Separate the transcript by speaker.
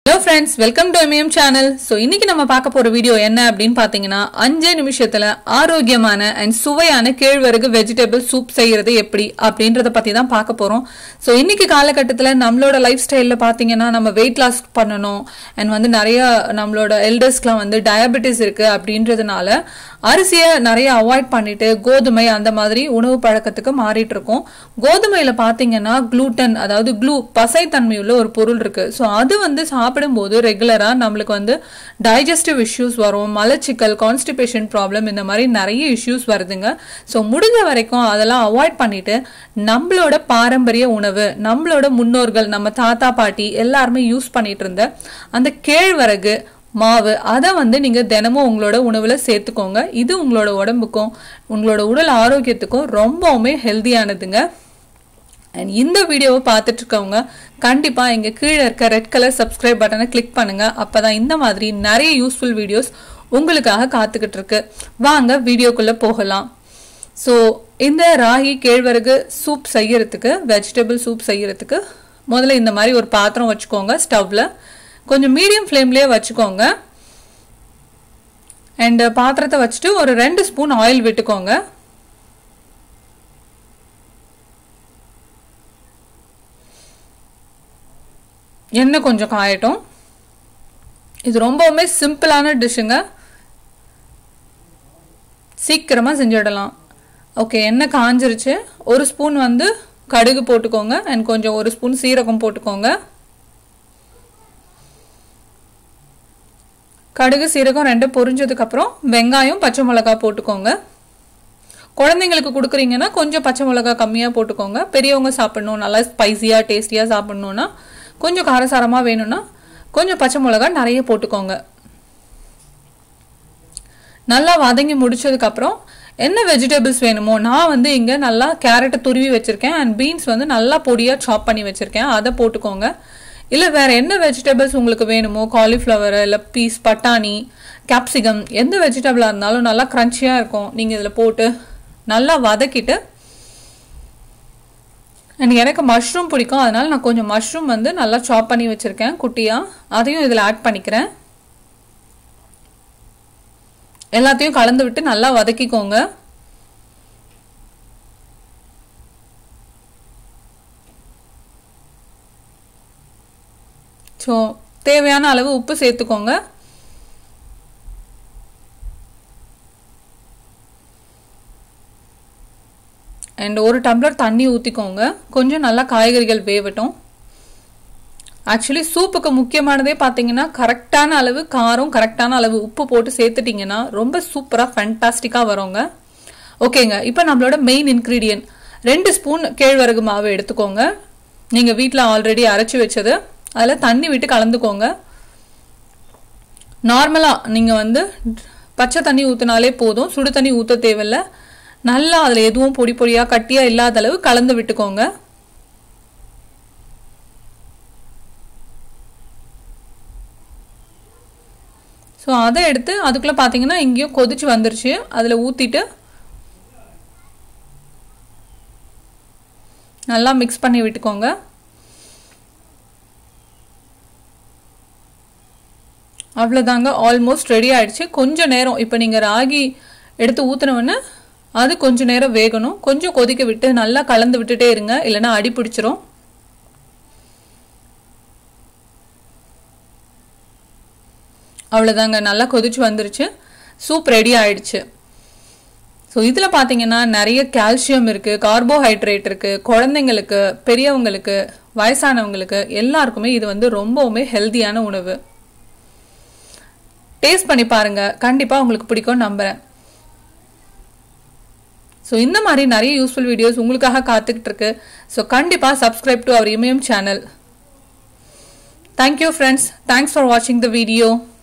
Speaker 1: hello friends welcome to MM channel so இன்னைக்கு நம்ம பார்க்க போற வீடியோ என்ன அப்படின்னு பார்த்தீங்கன்னா அஞ்சே நிமிஷத்துல ஆரோக்கியமான அண்ட் சுவையான கேழ்வரகு வெஜிடபிள் சூப் செய்யறது எப்படி அப்படின்றத பத்தி தான் பார்க்க போறோம் ஸோ இன்னைக்கு காலகட்டத்தில் நம்மளோட லைஃப் ஸ்டைலில் பார்த்தீங்கன்னா நம்ம வெயிட் லாஸ் பண்ணணும் அண்ட் வந்து நிறைய நம்மளோட எல்டர்ஸ்க்குலாம் வந்து டயபெட்டிஸ் இருக்கு அப்படின்றதுனால அரிசியை நிறைய அவாய்ட் பண்ணிட்டு கோதுமை அந்த மாதிரி உணவு பழக்கத்துக்கு மாறிட்டு இருக்கோம் கோதுமையில பாத்தீங்கன்னா குளூட்டன் அதாவது க்ளூ பசைத்தன்மை உள்ள ஒரு பொருள் இருக்கு ஸோ அது வந்து சாப்பிடும்போது ரெகுலரா நம்மளுக்கு வந்து டைஜஸ்டிவ் இஷ்யூஸ் வரும் மலச்சிக்கல் கான்ஸ்டிபேஷன் ப்ராப்ளம் இந்த மாதிரி நிறைய இஷ்யூஸ் வருதுங்க ஸோ முடிஞ்ச வரைக்கும் அதெல்லாம் அவாய்ட் பண்ணிட்டு நம்மளோட பாரம்பரிய உணவு நம்மளோட முன்னோர்கள் நம்ம தாத்தா பாட்டி எல்லாருமே யூஸ் பண்ணிட்டு இருந்த அந்த கேழ்வரகு மாவு அதை வந்து நீங்க தினமும் உங்களோட உணவுல சேர்த்துக்கோங்க இது உங்களோட உடம்புக்கும் உங்களோட உடல் ஆரோக்கியத்துக்கும் ரொம்பவுமே ஹெல்தியானதுங்க அண்ட் இந்த வீடியோவை பார்த்துட்டு இருக்கவங்க கண்டிப்பா இங்க கீழே இருக்க ரெட் கலர் சப்ஸ்கிரைப் பட்டனை கிளிக் பண்ணுங்க அப்பதான் இந்த மாதிரி நிறைய யூஸ்ஃபுல் வீடியோஸ் உங்களுக்காக காத்துக்கிட்டு இருக்கு வாங்க வீடியோக்குள்ள போகலாம் ஸோ இந்த ராகி கேழ்வரகு சூப் செய்யறதுக்கு வெஜிடபிள் சூப் செய்யறதுக்கு முதல்ல இந்த மாதிரி ஒரு பாத்திரம் வச்சுக்கோங்க ஸ்டவ்ல கொஞ்சம் மீடியம் ஃப்ளேம்லேயே வச்சுக்கோங்க அண்ட் பாத்திரத்தை வச்சுட்டு ஒரு ரெண்டு ஸ்பூன் ஆயில் விட்டுக்கோங்க எண்ணெய் கொஞ்சம் காயட்டும் இது ரொம்பவுமே சிம்பிளான டிஷ்ஷுங்க சீக்கிரமாக செஞ்சிடலாம் ஓகே எண்ணெய் காஞ்சிருச்சு ஒரு ஸ்பூன் வந்து கடுகு போட்டுக்கோங்க அண்ட் கொஞ்சம் ஒரு ஸ்பூன் சீரகம் போட்டுக்கோங்க கடுகு சீரகம் ரெண்டும் பொரிஞ்சதுக்கப்புறம் வெங்காயம் பச்சை மிளகா போட்டுக்கோங்க குழந்தைங்களுக்கு கொடுக்குறீங்கன்னா கொஞ்சம் பச்சை மிளகா கம்மியாக போட்டுக்கோங்க பெரியவங்க சாப்பிடணும் நல்லா ஸ்பைசியாக டேஸ்டியாக சாப்பிடணுன்னா கொஞ்சம் காரசாரமாக வேணும்னா கொஞ்சம் பச்சை மிளகா நிறைய போட்டுக்கோங்க நல்லா வதங்கி முடிச்சதுக்கப்புறம் என்ன வெஜிடபிள்ஸ் வேணுமோ நான் வந்து இங்கே நல்லா கேரட்டை துருவி வச்சுருக்கேன் அண்ட் பீன்ஸ் வந்து நல்லா பொடியாக சாப் பண்ணி வச்சுருக்கேன் அதை போட்டுக்கோங்க இல்லை வேற என்ன வெஜிடபிள்ஸ் உங்களுக்கு வேணுமோ காலிஃப்ளவர் இல்லை பீஸ் பட்டாணி கேப்சிகம் எந்த வெஜிடபிளாக இருந்தாலும் நல்லா க்ரன்ச்சியாக இருக்கும் நீங்கள் இதில் போட்டு நல்லா வதக்கிட்டு அண்ட் எனக்கு மஷ்ரூம் பிடிக்கும் அதனால நான் கொஞ்சம் மஷ்ரூம் வந்து நல்லா சாப் பண்ணி வச்சுருக்கேன் குட்டியாக அதையும் இதில் ஆட் பண்ணிக்கிறேன் எல்லாத்தையும் கலந்து விட்டு நல்லா வதக்கிக்கோங்க ஸோ தேவையான அளவு உப்பு சேர்த்துக்கோங்க அண்ட் ஒரு டம்ளர் தண்ணி ஊற்றிக்கோங்க கொஞ்சம் நல்லா காய்கறிகள் வேவட்டும் ஆக்சுவலி சூப்புக்கு முக்கியமானதே பார்த்தீங்கன்னா கரெக்டான அளவு காரம் கரெக்டான அளவு உப்பு போட்டு சேர்த்துட்டிங்கன்னா ரொம்ப சூப்பராக ஃபேண்டாஸ்டிக்காக வருங்க ஓகேங்க இப்போ நம்மளோட மெயின் இன்க்ரீடியன்ட் ரெண்டு ஸ்பூன் கேழ்வரகு மாவு எடுத்துக்கோங்க நீங்கள் வீட்டில் ஆல்ரெடி அரைச்சி வச்சது அதில் தண்ணி விட்டு கலந்துக்கோங்க நார்மலாக நீங்கள் வந்து பச்சை தண்ணி ஊற்றினாலே போதும் சுடு தண்ணி ஊற்ற தேவையில்ல நல்லா அதில் எதுவும் பொடி பொடியாக கட்டியாக இல்லாத அளவு கலந்து விட்டுக்கோங்க ஸோ அதை எடுத்து அதுக்குள்ளே பார்த்தீங்கன்னா இங்கேயும் கொதிச்சு வந்துருச்சு அதில் ஊற்றிட்டு நல்லா மிக்ஸ் பண்ணி விட்டுக்கோங்க அவ்வளோதாங்க ஆல்மோஸ்ட் ரெடி ஆயிடுச்சு கொஞ்சம் நேரம் இப்போ நீங்கள் ராகி எடுத்து ஊற்றினவுடனே அது கொஞ்சம் நேரம் வேகணும் கொஞ்சம் கொதிக்க விட்டு நல்லா கலந்து விட்டுட்டே இருங்க இல்லைன்னா அடி பிடிச்சிரும் அவ்வளோதாங்க நல்லா கொதிச்சு வந்துருச்சு சூப் ரெடி ஆயிடுச்சு ஸோ இதில் பார்த்தீங்கன்னா நிறைய கால்சியம் இருக்குது கார்போஹைட்ரேட் இருக்குது குழந்தைங்களுக்கு பெரியவங்களுக்கு வயசானவங்களுக்கு எல்லாருக்குமே இது வந்து ரொம்பவுமே ஹெல்த்தியான உணவு டேஸ்ட் பண்ணி பாருங்க கண்டிப்பாக உங்களுக்கு பிடிக்கும் நம்புறேன் ஸோ இந்த மாதிரி நிறைய யூஸ்ஃபுல் வீடியோஸ் உங்களுக்காக காத்துக்கிட்டு இருக்கு ஸோ கண்டிப்பாக subscribe to our Imayam channel thank you friends thanks for வாட்சிங் த வீடியோ